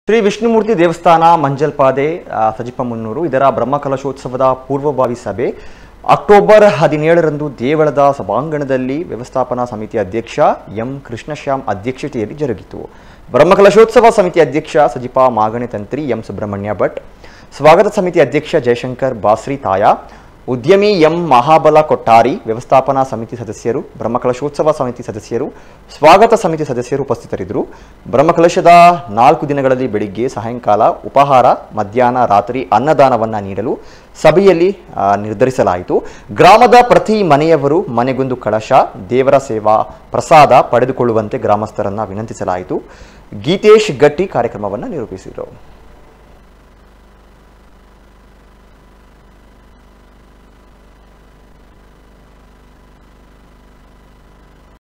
ಶ್ರೀ ವಿಷ್ಣುಮೂರ್ತಿ ದೇವಸ್ಥಾನ ಮಂಜಲ್ಪಾದೆ ಆ, ಸಜಿಪಮುನ್ನೂರು ಇದರ ಬ್ರಹ್ಮಕಲಶೋತ್ಸವದ ಪೂರ್ವಭಾವಿ ಸಭೆ ಅಕ್ಟೋಬರ್ ಹದಿನೇಳರಂದು ದೇವಳದ ಸಭಾಂಗಣದಲ್ಲಿ ವ್ಯವಸ್ಥಾಪನಾ ಸಮಿತಿ ಅಧ್ಯಕ್ಷ ಎಂ ಕೃಷ್ಣಶ್ಯಾಮ್ ಅಧ್ಯಕ್ಷತೆಯಲ್ಲಿ ಜರುಗಿತು ಬ್ರಹ್ಮಕಲಶೋತ್ಸವ ಸಮಿತಿ ಅಧ್ಯಕ್ಷ ಸಜಿಪಾ ಮಾಗಣೆ ತಂತ್ರಿ ಎಂ ಸುಬ್ರಹ್ಮಣ್ಯ ಭಟ್ ಸ್ವಾಗತ ಸಮಿತಿ ಅಧ್ಯಕ್ಷ ಜಯಶಂಕರ್ ಬಾಸ್ರಿ ತಾಯ ಉದ್ಯಮಿ ಎಂ ಮಹಾಬಲ ಕೊಟ್ಟಾರಿ ವ್ಯವಸ್ಥಾಪನಾ ಸಮಿತಿ ಸದಸ್ಯರು ಬ್ರಹ್ಮಕಲಶೋತ್ಸವ ಸಮಿತಿ ಸದಸ್ಯರು ಸ್ವಾಗತ ಸಮಿತಿ ಸದಸ್ಯರು ಉಪಸ್ಥಿತರಿದ್ದರು ಬ್ರಹ್ಮಕಲಶದ ನಾಲ್ಕು ದಿನಗಳಲ್ಲಿ ಬೆಳಿಗ್ಗೆ ಸಾಯಂಕಾಲ ಉಪಹಾರ ಮಧ್ಯಾಹ್ನ ರಾತ್ರಿ ಅನ್ನದಾನವನ್ನ ನೀಡಲು ಸಭೆಯಲ್ಲಿ ಆ, ನಿರ್ಧರಿಸಲಾಯಿತು ಗ್ರಾಮದ ಪ್ರತಿ ಮನೆಯವರು ಮನೆಗೊಂದು ಕಳಶ ದೇವರ ಸೇವಾ ಪ್ರಸಾದ ಪಡೆದುಕೊಳ್ಳುವಂತೆ ಗ್ರಾಮಸ್ಥರನ್ನ ವಿನಂತಿಸಲಾಯಿತು ಗೀತೇಶ್ ಗಟ್ಟಿ ಕಾರ್ಯಕ್ರಮವನ್ನು ನಿರೂಪಿಸಿದರು